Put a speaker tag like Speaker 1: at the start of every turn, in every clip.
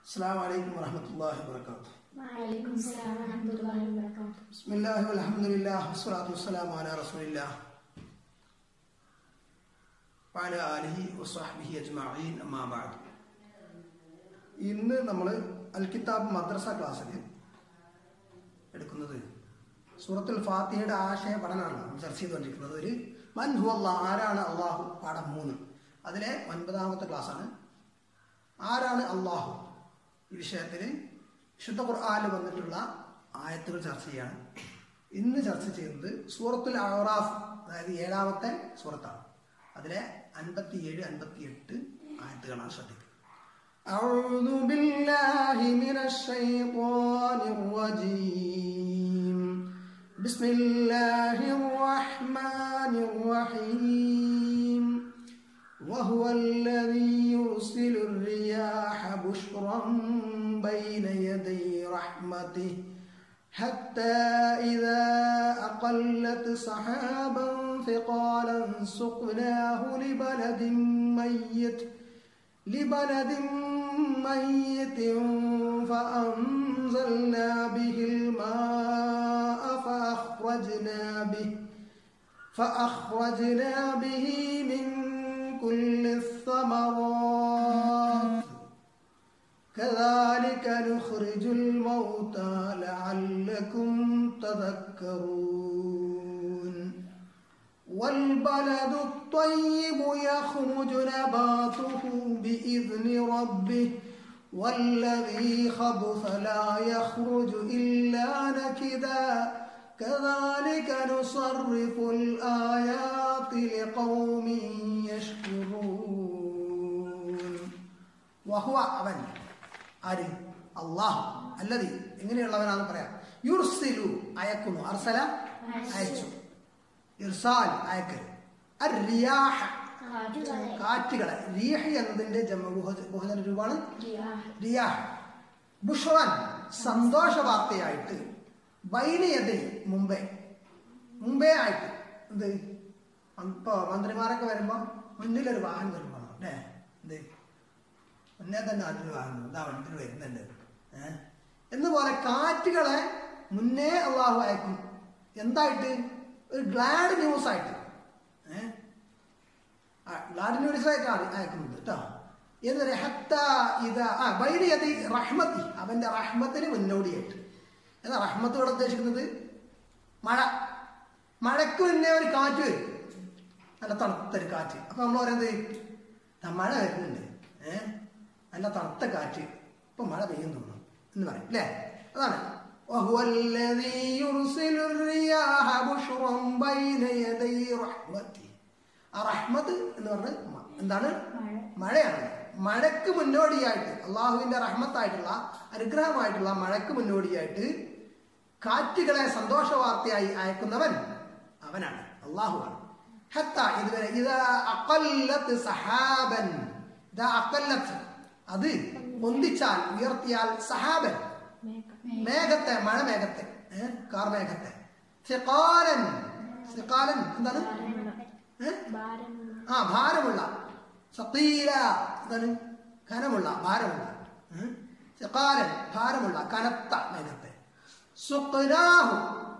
Speaker 1: السلام عليكم ورحمة الله وبركاته
Speaker 2: وعليكم السلام ورحمة الله وبركاته
Speaker 1: بسم الله والحمد لله والصلاة والسلام على رسول الله وعلى آله وصحبه أجمعين أما بعد ഇന്ന് നമ്മൾ അൽ കിതാബ് മദ്രസ ക്ലാസ്സിൽ എടുക്കുന്നത് സൂറത്തുൽ ഫാത്തിഹയുടെ ആശയ പഠനമാണ് നമ്മൾ ചർച്ച ചെയ്തുകൊണ്ടിരിക്കുന്നത് ഒരു മൻ ഹു അള്ളാഹ് ആരാണ് അള്ളാഹു പാഠം മൂന്ന് അതിലെ ഒൻപതാമത്തെ ക്ലാസ്സാണ് ആരാണ് അള്ളാഹു ഈ വിഷയത്തിൽ വിശുദ്ധ ഖുർആാനിൽ വന്നിട്ടുള്ള ആയത്തുകൾ ചർച്ച ചെയ്യാണ് ഇന്ന് ചർച്ച ചെയ്യുന്നത് സൂറത്തുൽ അറാഫ് അതായത് ഏഴാമത്തെ സൂറത്താണ് അതിലെ അൻപത്തിയേഴ് അൻപത്തിയെട്ട് ആയത്തുകളാണ് ശ്രദ്ധിക്കുക أعوذ بالله من الشيطان الرجيم بسم الله الرحمن الرحيم وهو الذي يرسل الرياح بشرا بين يدي رحمته حتى إذا أقلت سحابا ثقالا سقناه لبلد ميت لبلد ميت فأنزلنا به الماء فأخرجنا به فأخرجنا به من كل الثمرات كذلك نخرج الموتى لعلكم تذكرون والبلد الطيب يخرج نباته بإذن ربه والذي خبث لا يخرج إلا نكدا كذلك نصرف الآيات لقوم يشكرون വഹുവ അവൻ ആര് അള്ളാഹു അല്ലതി എങ്ങനെയുള്ളവനാണെന്ന് പറയാം യുർസിലു അയക്കുന്നു അർസല അയച്ചു ഇർസാൽ അയക്കൽ അർ റിയാഹ കാറ്റുകളെ റിയഹ് എന്നതിന്റെ ജമ ബഹുജ- ബഹുജന രൂപമാണ് റിയാഹ് ബുഷ്റൻ സന്തോഷ വാർത്തയായിട്ട് ബൈനയതി മുമ്പേ മുമ്പേ ആയിട്ട് എന്ത് ഇപ്പൊ മന്ത്രിമാരൊക്കെ വരുമ്പോ മുന്നിലൊരു വാഹനം വരുമ്പോ അല്ലേ എന്ത് മുന്നേ തന്നെ അതിന് വാഹനം ഇതാ വണ്ടിന് വരുന്നുണ്ട് ഏഹ് എന്നുപോലെ കാറ്റുകളെ മുന്നേ അള്ളാഹു അയക്കും എന്തായിട്ട് ഒരു ഗ്ലാഡ് ന്യൂസ് ആയിട്ട് ഏഹ് ഗ്ലാഡ് ന്യൂസ് ആയിട്ടാണ് അയക്കുന്നത് കേട്ടോ എന്ന് ഹത്ത ഇത് ആ ബൈരിയതി റഹ്മത്തി അവന്റെ റഹ്മത്തിന് മുന്നോടിയായിട്ട് എന്നാ റഹ്മത്ത് ഇവിടെ ഉദ്ദേശിക്കുന്നത് മഴ മഴയ്ക്ക് മുന്നേ ഒരു കാറ്റ് വരും നല്ല തണുത്തൊരു കാറ്റ് അപ്പൊ നമ്മൾ പറയുന്നത് "ദാ മഴ വരുന്നുണ്ട് ഏഹ് നല്ല തണുത്ത കാറ്റ് ഇപ്പൊ മഴ പെയ്യുന്നു എന്ന് പറയും അല്ലേ അതാണ് وهو الذي يرسل الرياح بشرا بين يدي رحمته ആ റഹ്മത്ത് എന്ന് പറഞ്ഞത് മ- എന്താണ് മഴയാണ് മഴയ്ക്ക് മുന്നോടിയായിട്ട് അള്ളാഹുവിന്റെ റഹ്മത്തായിട്ടുള്ള അനുഗ്രഹമായിട്ടുള്ള മഴയ്ക്ക് മുന്നോടിയായിട്ട് കാറ്റുകളെ സന്തോഷ വാർത്തയായി അയക്കുന്നവൻ അവനാണ് അള്ളാഹുവാണ് ഹത്ത ഇതുവരെ ഇത് അക്കല്ലത്ത് സഹാബൻ ഇതാ അക്കല്ലത്ത് അത് പൊന്തിച്ചാൽ ഉയർത്തിയാൽ സഹാബൻ മേഘത്തെ മഴ മേഘത്തെ ഏ? കാർ മേഘത്തെ സിഖാലൻ സിഖാലൻ എന്താണ് ഏ? ആ ഭാരമുള്ള സത്തീല എന്താണ് ഘനമുള്ള ഭാരമുള്ള ഉം. സിഖാലൻ ഭാരമുള്ള കനത്ത മേഘത്തെ സുഖ്നാഹു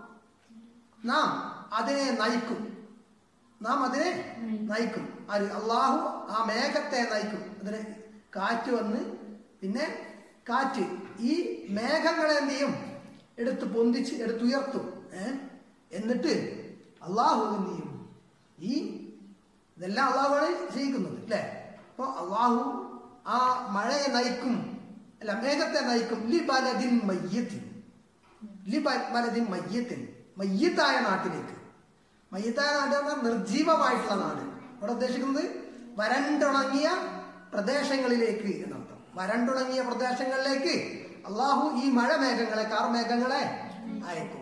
Speaker 1: നാം അതിനെ നയിക്കും നാം അതിനെ നയിക്കും ആര് അള്ളാഹു ആ മേഘത്തെ നയിക്കും അതിന് കാറ്റ് വന്ന് പിന്നെ കാറ്റ് ഈ മേഘങ്ങളെ എന്ത് ചെയ്യും എടുത്ത് പൊന്തിച്ച് എടുത്തുയർത്തും ഏ എന്നിട്ട് അള്ളാഹു എന്ത് ചെയ്യും ഈ ഇതെല്ലാം അള്ളാഹുവാണ് ചെയ്യിക്കുന്നത് അല്ലേ അപ്പൊ അള്ളാഹു ആ മഴയെ നയിക്കും അല്ല മേഘത്തെ നയിക്കും ലിബലദിൻ മയ്യത്തിൻ ലിബലദിൻ മയ്യത്തിൻ മയ്യത്തായ നാട്ടിലേക്ക് മയ്യത്തായ നാട് എന്ന് പറഞ്ഞാൽ നിർജീവമായിട്ടുള്ള നാട് ഇവിടെ ഉദ്ദേശിക്കുന്നത് വരണ്ടുണങ്ങിയ പ്രദേശങ്ങളിലേക്ക് എന്നർത്ഥം വരണ്ടുണങ്ങിയ പ്രദേശങ്ങളിലേക്ക് അള്ളാഹു ഈ മഴ മേഘങ്ങളെ കാർമേഘങ്ങളെ അയക്കും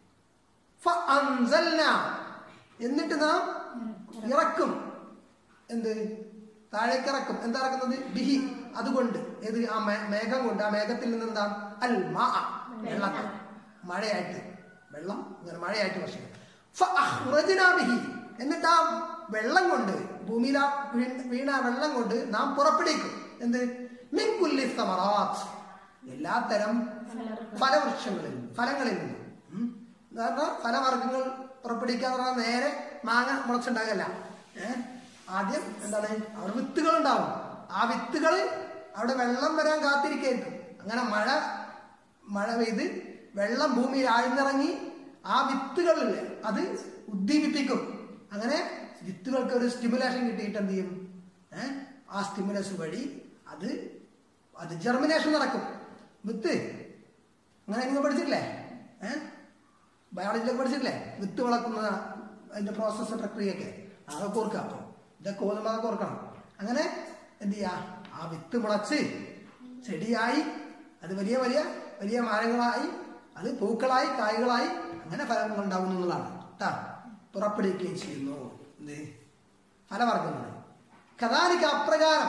Speaker 1: ഫഅൻസൽന. എന്നിട്ട് നാം ഇറക്കും എന്ത് താഴേക്ക് ഇറക്കും എന്താ ഇറക്കുന്നത് ബിഹി അതുകൊണ്ട് ഏത് ആ മേ- മേഘം കൊണ്ട് ആ മേഘത്തിൽ നിന്ന് എന്താ അൽ മാ വെള്ളത്തെ മഴയായിട്ട് വെള്ളം ഇങ്ങനെ മഴയായിട്ട് വർഷിക്കും ഫഅഖ്റജ്നാ ബിഹി. എന്നിട്ട് ആ വെള്ളം കൊണ്ട് ഭൂമിയിൽ ആ വീണ- വീണ ആ വെള്ളം കൊണ്ട് നാം പുറപ്പെടുവിക്കും എന്ത് മിൻ കുല്ലി സമറാത്ത് എല്ലാത്തരം ഫലവൃക്ഷങ്ങളിൽ നിന്നും ഫലങ്ങളിൽ നിന്നും ഉം. എന്ന് പറഞ്ഞാൽ ഫലവർഗ്ഗങ്ങൾ പുറപ്പെടുവിക്കുക എന്ന് പറഞ്ഞാൽ നേരെ മാങ്ങ മുളച്ചുണ്ടാകല്ല ഏഹ് ആദ്യം എന്താണ് അവിടെ വിത്തുകൾ ഉണ്ടാവും ആ വിത്തുകൾ അവിടെ വെള്ളം വരാൻ കാത്തിരിക്കായിരിക്കും അങ്ങനെ മഴ മഴ പെയ്ത് വെള്ളം ഭൂമിയിൽ ആഴ്ന്നിറങ്ങി ആ വിത്തുകളില്ലേ അത് ഉദ്ദീപിപ്പിക്കും അങ്ങനെ വിത്തുകൾക്ക് ഒരു സ്റ്റിമുലേഷൻ കിട്ടിയിട്ട് എന്ത് ചെയ്യും ഏഹ് ആ സ്റ്റിമുലസ് വഴി അത് അത് ജെർമിനേഷൻ നടക്കും വിത്ത് അങ്ങനെ നിങ്ങൾ പഠിച്ചിട്ടില്ലേ ഏഹ് ബയോളജിയിലൊക്കെ പഠിച്ചിട്ടില്ലേ വിത്ത് വളക്കുന്ന അതിന്റെ പ്രോസസ്സ് പ്രക്രിയയൊക്കെ അതൊക്കെ ഓർക്കുക അപ്പോൾ ഇതൊക്കെ ഓർമ്മ അതൊക്കെ ഓർക്കണം അങ്ങനെ എന്ത് ചെയ്യാ ആ വിത്ത് മുളച്ച് ചെടിയായി അത് വലിയ വലിയ വലിയ മരങ്ങളായി അത് പൂക്കളായി കായ്കളായി അങ്ങനെ ഫലങ്ങൾ ഉണ്ടാകുന്നു എന്നുള്ളതാണ് കേട്ടാ പുറപ്പെടുവിക്കുകയും ചെയ്യുന്നു എന്ത് ഫലവർഗ്ഗങ്ങൾ കഥാലിക്ക് അപ്രകാരം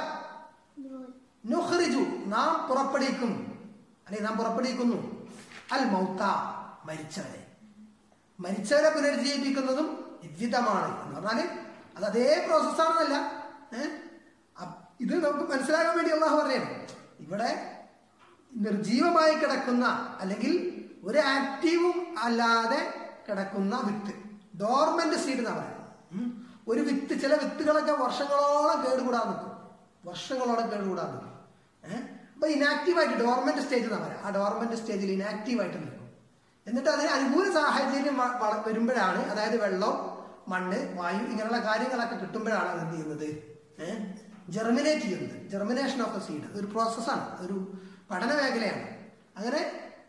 Speaker 1: നുഹ്റിജു നാം പുറപ്പെടുവിക്കും അല്ലെങ്കിൽ നാം പുറപ്പെടുവിക്കുന്നു അൽ മൗത്ത മരിച്ചവരെ മരിച്ചവരെ പുനരുജ്ജീവിപ്പിക്കുന്നതും വിദ്യുതമാണ് എന്ന് പറഞ്ഞാല് അത് അതേ പ്രോസസ്സാണെന്നല്ല ഏഹ് ഇത് നമുക്ക് മനസ്സിലാകാൻ വേണ്ടി അള്ളാഹു പറയാണ് ഇവിടെ നിർജീവമായി കിടക്കുന്ന അല്ലെങ്കിൽ ഒരു ആക്റ്റീവും അല്ലാതെ കിടക്കുന്ന വിത്ത് ഡോർമെന്റ് സീഡ് എന്നാ പറയുന്നത് ഉം. ഒരു വിത്ത് ചില വിത്തുകളൊക്കെ വർഷങ്ങളോളം കേടുകൂടാൻ നിൽക്കും വർഷങ്ങളോളം കേടുകൂടാൻ നിൽക്കും ഏഹ് അപ്പൊ ഇനാക്റ്റീവായിട്ട് ഡോർമെന്റ് സ്റ്റേജ് എന്നാ പറയാം ആ ഡോർമെന്റ് സ്റ്റേജിൽ ഇനാക്റ്റീവായിട്ട് നിൽക്കും എന്നിട്ട് അതിന് അനുകൂല സാഹചര്യം വ- വള- വരുമ്പോഴാണ് അതായത് വെള്ളം മണ്ണ് വായു ഇങ്ങനെയുള്ള കാര്യങ്ങളൊക്കെ കിട്ടുമ്പോഴാണ് അത് എന്ത് ചെയ്യുന്നത് ഏഹ് ജെർമിനേറ്റ് ചെയ്യുന്നത് ജെർമിനേഷൻ ഓഫ് ദ സീഡ് ഒരു പ്രോസസ്സാണ് ഒരു പഠന മേഖലയാണ് അങ്ങനെ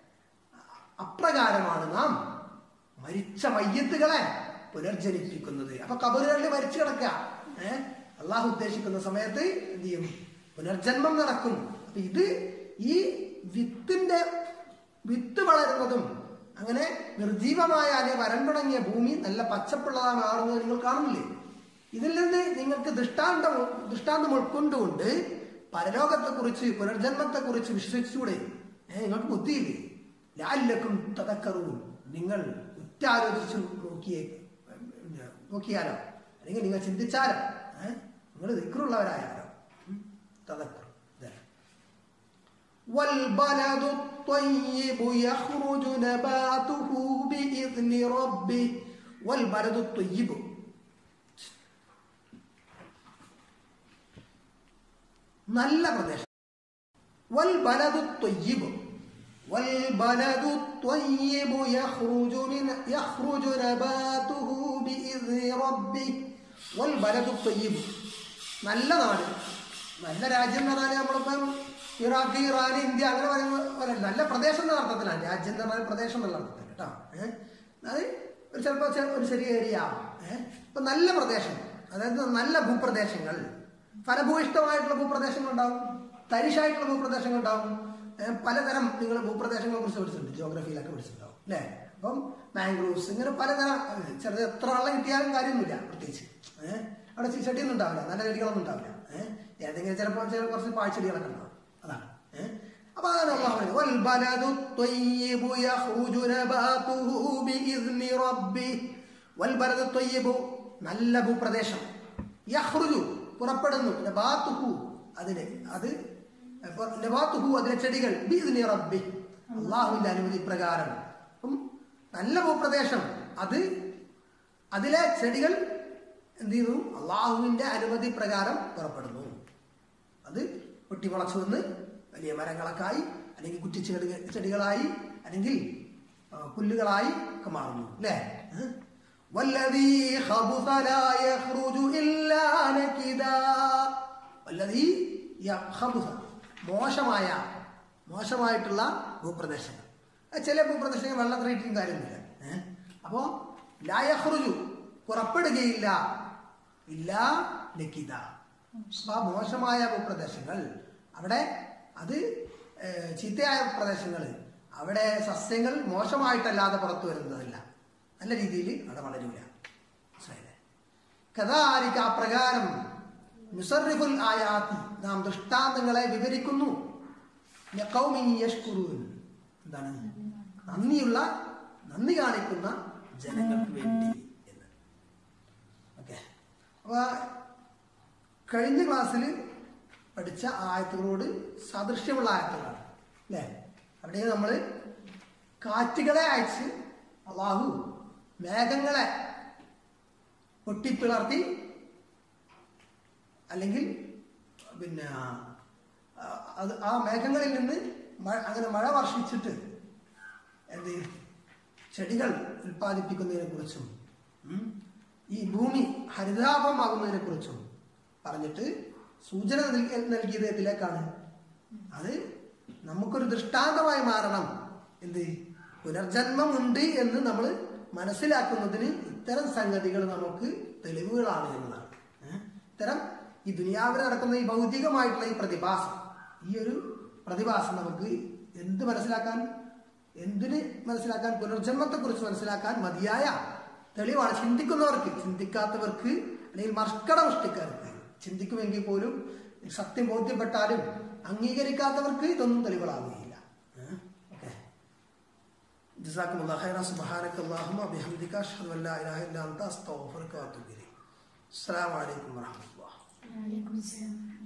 Speaker 1: അപ്രകാരമാണ് നാം മരിച്ച മയ്യത്തുകളെ പുനർജനിപ്പിക്കുന്നത് അപ്പൊ കബറുകളിൽ മരിച്ചു കിടക്കുക ഏഹ് അള്ളാഹു ഉദ്ദേശിക്കുന്ന സമയത്ത് എന്ത് ചെയ്യും പുനർജന്മം നടക്കും അപ്പൊ ഇത് ഈ വിത്തിന്റെ വിത്ത് വളരുന്നതും അങ്ങനെ നിർജീവമായ അല്ലെങ്കിൽ വരണ്ടുണങ്ങിയ ഭൂമി നല്ല പച്ചപ്പുള്ളതാ മാറുന്നത് നിങ്ങൾ കാണുന്നില്ലേ ഇതിൽ നിന്ന് നിങ്ങൾക്ക് ദൃഷ്ടാന്തം ദൃഷ്ടാന്തം ഉൾക്കൊണ്ടുകൊണ്ട് പരലോകത്തെക്കുറിച്ച് പുനർജന്മത്തെക്കുറിച്ച് വിശ്വസിച്ചൂടെ ഏഹ് നിങ്ങൾക്ക് ബുദ്ധിയില്ലേ ലാല്ലക്കും തതക്കറും നിങ്ങൾ ഉറ്റാലോചിച്ചു നോക്കിയേ നോക്കിയാലോ അല്ലെങ്കിൽ നിങ്ങൾ ചിന്തിച്ചാലോ ഏഹ് നിങ്ങൾ ദിക്റുള്ളവരായാലോ ഉം. തദക്കർ ഇതാണ് والبلد الطيب يخرج نباته بإذن ربه والبلد الطيب നല്ല പ്രദേശം والبلد الطيب والبلد الطيب يخرج من يخرج نباته بإذن ربه والبلد الطيب നല്ല നാട് നല്ല രാജ്യം എന്ന് പറഞ്ഞാൽ നമ്മളിപ്പം ഇറാഖ് ഇറാൻ ഇന്ത്യ അങ്ങനെ പറയുന്ന പോലെ അല്ല. നല്ല പ്രദേശം എന്ന അർത്ഥത്തിലാണ് രാജ്യം എന്ന് പറഞ്ഞാൽ പ്രദേശം എന്നുള്ള അർത്ഥത്തിൽ കേട്ടോ ഏഹ് അത് ഒരു ചിലപ്പോൾ ഒരു ചെറിയ ഏരിയ ആവും ഏഹ് ഇപ്പൊ നല്ല പ്രദേശം അതായത് നല്ല ഭൂപ്രദേശങ്ങൾ ഫലഭൂയിഷ്ടമായിട്ടുള്ള ഭൂപ്രദേശങ്ങൾ ഉണ്ടാവും തരിശായിട്ടുള്ള ഭൂപ്രദേശങ്ങൾ ഉണ്ടാവും ഏഹ് പലതരം നിങ്ങൾ ഭൂപ്രദേശങ്ങളെ കുറിച്ച് പഠിച്ചിട്ടുണ്ട് ജോഗ്രഫിയിലൊക്കെ പഠിച്ചിട്ടുണ്ടാവും അല്ലേ അപ്പം മാംഗ്രൂവ്സ് ഇങ്ങനെ പലതരം ഏഹ് ചെറുത് എത്ര വെള്ളം കിട്ടിയാലും കാര്യമൊന്നുമില്ല പ്രത്യേകിച്ച് ഏഹ് അവിടെ ചെ- ചെടിയൊന്നും ഉണ്ടാവില്ല നല്ല ചെടികളൊന്നും ഉണ്ടാവില്ല ഏഹ് ഏതെങ്കിലും ചിലപ്പോൾ ചില കുറച്ച് പാഴ്ചെടികളൊക്കെ ഉണ്ടാവും അതാണ് ഏഹ് അപ്പൊ അതാണ് അള്ളാഹു പറയുന്നത് "വൽബലദു ത്വയ്യിബു യഖ്റുജു നബാതുഹു ബിഇذ്നി റബ്ബി." വൽബലദു ത്വയ്യിബു നല്ല ഭൂപ്രദേശം യഖ്റുജു പുറപ്പെടുന്നു നബാതുഹു അതിന് അത് അപ്പൊ നബാതുഹു അതിലെ ചെടികൾ ബിഇذ്നി റബ്ബി അള്ളാഹുവിന്റെ അനുമതി പ്രകാരം അപ്പം നല്ല ഭൂപ്രദേശം അത് അതിലെ ചെടികൾ എന്ത് ചെയ്യുന്നു അള്ളാഹുവിന്റെ അനുമതി പ്രകാരം പുറപ്പെടുന്നു അത് പൊട്ടിമുളച്ചു വന്ന് വലിയ മരങ്ങളൊക്കെ ആയി അല്ലെങ്കിൽ കുറ്റിച്ചെടി ചെടികളായി അല്ലെങ്കിൽ ആ, പുല്ലുകളായി ഒക്കെ മാറുന്നു അല്ലേ ഏഹ്? വല്ലദീ ഖബുസ ലാ യഖ്റുജു ഇല്ലാ നകിദാ. വല്ലദീ യ- ഖബുസ. മോശമായ മോശമായിട്ടുള്ള ഭൂപ്രദേശങ്ങൾ അത് ചില ഭൂപ്രദേശങ്ങൾ വെള്ളം റേറ്റിംഗ് കാര്യമൊന്നുമില്ല ഏഹ് അപ്പോ ലായഹ്റുജു പുറപ്പെടുകയില്ല ഇല്ല ലക്കിത അപ്പൊ ആ മോശമായ ഭൂപ്രദേശങ്ങൾ അവിടെ അത് ഏഹ്, ചീത്തയായ പ്രദേശങ്ങൾ അവിടെ സസ്യങ്ങൾ മോശമായിട്ടല്ലാതെ പുറത്തു വരുന്നതല്ല നല്ല രീതിയിൽ അവിടെ വളരൂല മനസ്സിലായില്ലേ കഥാരിക്ക് ആ പ്രകാരം മുസറിഫുൽ ആയാത്തി നാം ദൃഷ്ടാന്തങ്ങളെ വിവരിക്കുന്നു ലഖൗമിൻ യഷ്കുറൂൻ. എന്താണ് നന്ദിയുള്ള നന്ദി കാണിക്കുന്ന ജനങ്ങൾക്ക് വേണ്ടി എന്ന് ഓക്കെ അപ്പൊ കഴിഞ്ഞ ക്ലാസ്സിൽ പഠിച്ച ആയത്തുകളോട് സാദൃശ്യമുള്ള ആയത്തുകളാണ് അല്ലേ അവിടെ നമ്മൾ കാറ്റുകളെ അയച്ച് അള്ളാഹു മേഘങ്ങളെ പൊട്ടിപ്പിളർത്തി അല്ലെങ്കിൽ പിന്നെ ആ, അത് ആ മേഘങ്ങളിൽ നിന്ന് മഴ അങ്ങനെ മഴ വർഷിച്ചിട്ട് എന്ത് ചെടികൾ ഉൽപ്പാദിപ്പിക്കുന്നതിനെ കുറിച്ചും ഈ ഭൂമി ഹരിതാപമാകുന്നതിനെ കുറിച്ചും പറഞ്ഞിട്ട് സൂചന നൽകി നൽകിയത് ഇതിലേക്കാണ് അത് നമുക്കൊരു ദൃഷ്ടാന്തമായി മാറണം എന്ത് പുനർജന്മമുണ്ട് എന്ന് നമ്മൾ മനസ്സിലാക്കുന്നതിന് ഇത്തരം സംഗതികൾ നമുക്ക് തെളിവുകളാണ് എന്നതാണ് ഏ? ഇത്തരം ഈ ദുനിയാവിൽ നടക്കുന്ന ഈ ഭൗതികമായിട്ടുള്ള ഈ പ്രതിഭാസം ഈ ഒരു പ്രതിഭാസം നമുക്ക് എന്ത് മനസ്സിലാക്കാൻ എന്തിന് മനസ്സിലാക്കാൻ പുനർജന്മത്തെക്കുറിച്ച് മനസ്സിലാക്കാൻ മതിയായ തെളിവാണ് ചിന്തിക്കുന്നവർക്ക് ചിന്തിക്കാത്തവർക്ക് അല്ലെങ്കിൽ മർക്കട സൃഷ്ടിക്കാർക്ക് ചിന്തിക്കുമെങ്കിൽ പോലും സത്യം ബോധ്യപ്പെട്ടാലും അംഗീകരിക്കാത്തവർക്ക് ഇതൊന്നും തെളിവുകളാവുകയില്ല ഓക്കെ جزاكم الله خيرا سبحانك اللهم وبحمدك اشهد ان لا اله الا انت استغفرك واتوب اليك السلام عليكم ورحمه الله
Speaker 2: വലൈക്കും സലാം